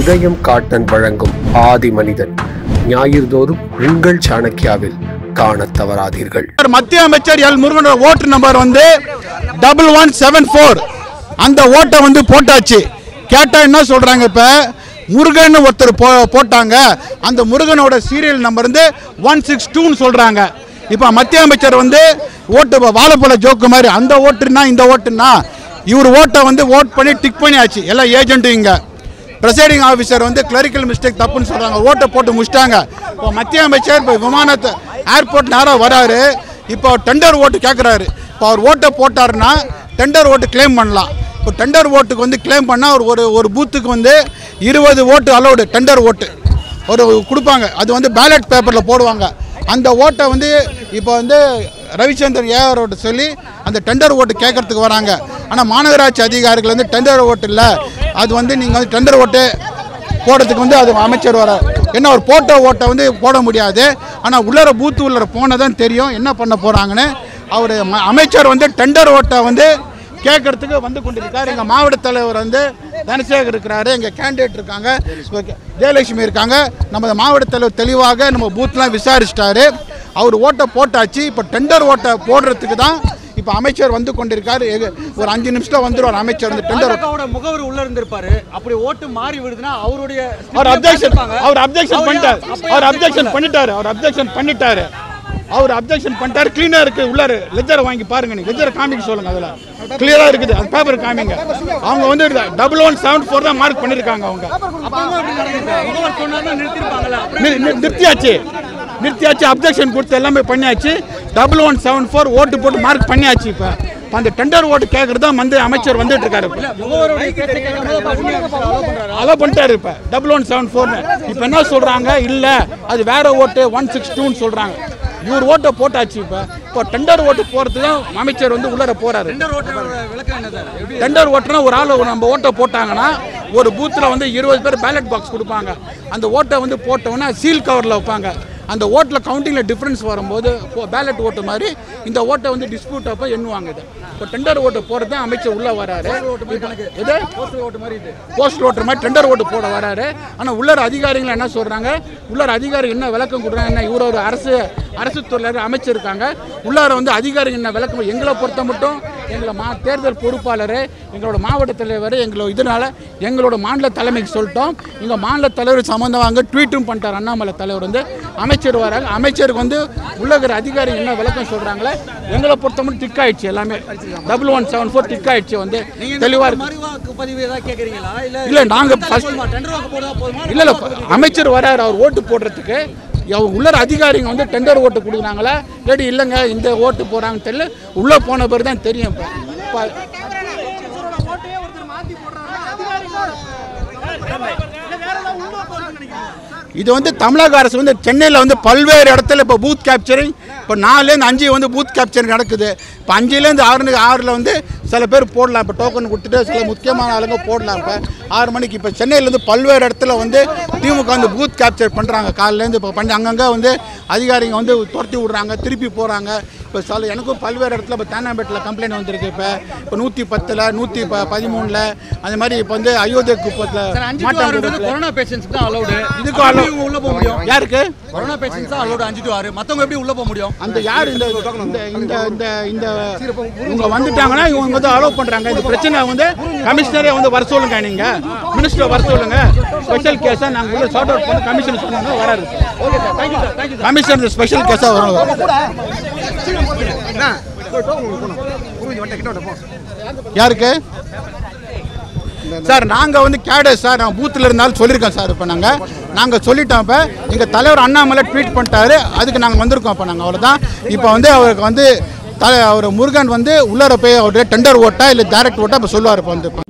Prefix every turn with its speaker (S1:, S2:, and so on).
S1: உதயம் காட்டன் வழங்கும் ஆதி மனிதன் ஞாயிறுதோறும் உங்கள் சாணக்கியாவில் காணத் தவறாதீர்கள்
S2: மத்திய அமைச்சர் எல் முருகனோட ஓட்டு நம்பர் வந்து டபுள் ஒன் செவன் ஃபோர் அந்த ஓட்டை வந்து போட்டாச்சு கேட்டா என்ன சொல்றாங்க இப்ப முருகன் ஒருத்தர் போ போட்டாங்க அந்த முருகனோட சீரியல் நம்பர் வந்து ஒன் சிக்ஸ் டூன்னு சொல்றாங்க இப்போ மத்திய அமைச்சர் வந்து ஓட்டு இப்ப வாழைப்பழ ஜோக்கு மாதிரி அந்த ஓட்டுனா இந்த ஓட்டுனா இவர் ஓட்டை வந்து ஓட் பண்ணி டிக் பண்ணியாச்சு எல்லா ஏஜென்ட்டும் இங்கே ப்ரெசைடிங் ஆஃபீஸர் வந்து கிளரிக்கல் மிஸ்டேக் தப்புன்னு சொல்கிறாங்க ஓட்டை போட்டு முடிச்சிட்டாங்க இப்போ மத்திய அமைச்சர் இப்போ விமானத்தை ஏர்போர்ட் நேராக வராரு இப்போ டெண்டர் ஓட்டு கேட்குறாரு இப்போ அவர் ஓட்டை போட்டாருன்னா டெண்டர் ஓட்டு கிளைம் பண்ணலாம் இப்போ டெண்டர் ஓட்டுக்கு வந்து கிளைம் பண்ணால் ஒரு ஒரு ஒரு பூத்துக்கு வந்து இருபது ஓட்டு அலௌடு டெண்டர் ஓட்டு ஒரு கொடுப்பாங்க அது வந்து பேலட் பேப்பரில் போடுவாங்க அந்த ஓட்டை வந்து இப்போ வந்து ரவிச்சந்திரன் ஏஆரோட சொல்லி அந்த டெண்டர் ஓட்டு கேட்கறதுக்கு வராங்க ஆனால் மாநகராட்சி அதிகாரிகள் வந்து டெண்டர் ஓட்டு இல்லை அது வந்து நீங்கள் வந்து டெண்டர் ஓட்டு போடுறதுக்கு வந்து அது அமைச்சர் வர என்ன ஒரு போட்ட ஓட்டை வந்து போட முடியாது ஆனால் உள்ளர பூத்து உள்ளர போனதான் தெரியும் என்ன பண்ண போகிறாங்கன்னு அவர் அமைச்சர் வந்து டெண்டர் ஓட்டை வந்து கேட்கறதுக்கு வந்து கொண்டிருக்காரு எங்கள் மாவட்ட தலைவர் வந்து தனசேகர் இருக்கிறாரு எங்கள் கேண்டிடேட் இருக்காங்க ஜெயலட்சுமி இருக்காங்க நம்ம மாவட்ட தலைவர் தெளிவாக நம்ம பூத்லாம் விசாரிச்சிட்டாரு அவர் ஓட்டை போட்டாச்சு இப்போ டெண்டர் ஓட்டை போடுறதுக்கு தான் இப்போ அமைச்சர் வந்து கொண்டிருக்காரு எங்க- ஒரு அஞ்சு நிமிஷத்தில் வந்துடுவார் அமைச்சர் வந்து டெண்டர் ஓட்டு
S3: பாஜகவோட முகவர் உள்ள இருந்திருப்பாரு அப்படி ஓட்டு மாறி விடுதுன்னா அவருடைய
S2: அவர் அப்ஜெக்ஷன் அவர் அப்ஜெக்ஷன்
S3: அவர்
S2: பண்ணிட்டார்
S3: அப்ப
S2: அவர்
S3: ஏன்
S2: அப்ஜெக்ஷன்
S3: objection
S2: பண்ணிட்டாரு அவர் அப்ஜெக்ஷன் பண்ணிட்டாரு அவர் அப்ஜெக்ஷன் பண்ணிட்டாரு கிளீனா இருக்கு உள்ளாரு லெஜரை வாங்கி பாருங்க நீங்க லெஜரை காமிக்க சொல்லுங்க அதுல கிளியரா இருக்குது அது பேப்பர் காமிங்க அவங்க வந்து டபுள் ஒன் செவன் ஃபோர் தான் மார்க் பண்ணிருக்காங்க அவங்க
S3: அப்பவும் எப்படி நடக்குது? முகவர் சொன்னாருன்னா நிறுத்திருப்பாங்கல்ல அப்புறம்
S2: நி- நி- நிறுத்தியாச்சு நிறுத்தியாச்சு அப்ஜெக்ஷன் கொடுத்து எல்லாமே பண்ணியாச்சு டபுள் ஒன் செவன் ஃபோர் ஓட்டு போட்டு மார்க் பண்ணியாச்சு இப்போ இப்போ அந்த டெண்டர் ஓட்டு கேட்கறது தான் வந்து அமைச்சர் வந்துட்டு இருக்காரு இப்ப.
S3: முகவருடைய பேச்சை கேட்கும்போது அப்ப உண்மையா follow பண்றாரு.
S2: அதான் பண்ணிட்டாரு இப்போ டபுள் ஒன் செவன் ஃபோர்னு இப்போ என்ன சொல்கிறாங்க இல்லை அது வேற ஓட்டு ஒன் சிக்ஸ் டூன்னு சொல்கிறாங்க இவர் ஓட்டை போட்டாச்சு இப்போ இப்போ டெண்டர் ஓட்டு போகிறது தான் அமைச்சர் வந்து உள்ளர போகிறாரு
S3: டெண்டர் ஓட்டரோட விளக்கம் என்ன சார் எப்படி
S2: டெண்டர் ஓட்டுனா ஒரு ஆள் நம்ம ஓட்டை போட்டாங்கன்னா ஒரு பூத்தில் வந்து இருபது பேர் பேலட் பாக்ஸ் கொடுப்பாங்க அந்த ஓட்டை வந்து போட்டோன்னா சீல் கவரில் வைப்பாங்க அந்த ஓட்டில் கவுண்டிங்கில் டிஃப்ரென்ஸ் வரும்போது பேலட் ஓட்டு மாதிரி இந்த ஓட்டை வந்து டிஸ்பியூட் அப்போ எண்ணுவாங்க இது இப்போ டெண்டர் ஓட்டு போகிறது தான் அமைச்சர் உள்ளே வராரு எது
S3: போஸ்டல் ஓட்டு மாதிரி இது
S2: போஸ்ட் ஓட்டுற மாதிரி டெண்டர் ஓட்டு போட வராரு ஆனால் உள்ளர அதிகாரிகள் என்ன சொல்கிறாங்க உள்ளர அதிகாரி என்ன விளக்கம் கொடுக்குறாங்க என்ன இவர் ஒரு அரசு அரசு துறையில் அமைச்சர் இருக்காங்க உள்ளார வந்து அதிகாரிகள் என்ன விளக்கம் எங்களை பொறுத்த மட்டும் எங்களை மா தேர்தல் பொறுப்பாளர் எங்களோட மாவட்ட தலைவர் எங்களோட இதனால எங்களோட மாநில தலைமைக்கு சொல்லிட்டோம் எங்கள் மாநில தலைவர் சம்மந்தமாக ட்வீட்டும் பண்ணிட்டார் அண்ணாமலை தலைவர் வந்து அமைச்சர் வராங்க அமைச்சருக்கு வந்து உள்ள இருக்கிற அதிகாரி என்ன விளக்கம் சொல்கிறாங்களே எங்களை பொறுத்த மட்டும் டிக் ஆயிடுச்சு எல்லாமே double one seven four tick ஆயிடுச்சு வந்து தெளிவாக இருக்கு
S3: மறு வாக்கு பதிவு ஏதாவது கேக்குறீங்களா இல்ல
S2: இல்ல, நாங்க first-
S3: போதுமா? டெண்டர் வாக்கு போடுறதா போதுமா
S2: இல்ல இல்ல அமைச்சர் வராரு அவர் ஓட்டு போடுறதுக்கு அவங்க உள்ளர அதிகாரிங்க வந்து டெண்டர் ஓட்டு கொடுக்குறாங்களா இல்லாட்டி இல்லைங்க இந்த ஓட்டு போறாங்கன்னு தெரியல உள்ள போன பிறகு தான் தெரியும் இப்போ இது வந்து தமிழக அரசு வந்து சென்னையில் வந்து பல்வேறு இடத்துல இப்போ பூத் கேப்சரிங் இப்போ நாலுலேருந்து அஞ்சு வந்து பூத் கேப்சரிங் நடக்குது இப்போ அஞ்சுலேருந்து ஆறு ஆறில் வந்து சில பேர் போடலாம் இப்போ டோக்கன் கொடுத்துட்டு சில முக்கியமான ஆளுங்க போடலாம் இப்போ ஆறு மணிக்கு இப்போ சென்னையிலேருந்து பல்வேறு இடத்துல வந்து திமுக வந்து பூத் கேப்சர் பண்ணுறாங்க காலையிலேருந்து இப்போ பண்ணி அங்கங்கே வந்து அதிகாரிங்க வந்து துரத்தி விடுறாங்க திருப்பி போகிறாங்க இப்போ சில எனக்கும் பல்வேறு இடத்துல இப்போ தேனாம்பேட்டில் கம்ப்ளைண்ட் வந்திருக்கு இப்போ இப்போ நூற்றி பத்தில் நூற்றி ப பதிமூணில் அந்த மாதிரி இப்போ வந்து அயோத்தியா குப்பத்தில்
S3: அஞ்சு to ஆறு வந்து கொரோனா பேஷண்ட்ஸ்க்கு தான் அலௌடு
S2: இதுக்கு allow-
S3: இவங்க உள்ள போக முடியும்
S2: யாருக்கு
S3: கொரோனா பேஷண்ட்ஸ் தான் அலௌடு அஞ்சு டு ஆறு மத்தவங்க எப்படி உள்ள போக முடியும்
S2: அந்த யார் இந்த இந்த இந்த இந்த இந்த இவங்க வந்துட்டாங்கன்னா இவங்க வந்து அலோவ் பண்றாங்க இந்த பிரச்சனை வந்து கமிஷனரே வந்து வர சொல்லுங்க நீங்க மினிஸ்டர் வர சொல்லுங்க ஸ்பெஷல் கேஸா நாங்க உள்ள சார்ட் அவுட் பண்ணி கமிஷன் சொன்னாங்க வராது
S3: okay sir thank you sir thank you sir
S2: commissioner special கேஸா வரும் யாருக்கு சார் நாங்கள் வந்து கேடர் சார் நான் பூத்தில் இருந்தாலும் சொல்லியிருக்கோம் சார் இப்போ நாங்கள் நாங்கள் சொல்லிட்டோம் இப்போ எங்கள் தலைவர் அண்ணாமலை ட்வீட் பண்ணிட்டாரு அதுக்கு நாங்கள் வந்திருக்கோம் இப்போ நாங்கள் அவ்வளோதான் இப்போ வந்து அவருக்கு வந்து தலை அவர் முருகன் வந்து உள்ளார போய் அவருடைய டெண்டர் ஓட்டா இல்லை டைரக்ட் ஓட்டா இப்போ சொல்லுவார் இப்போ வந்து இப்போ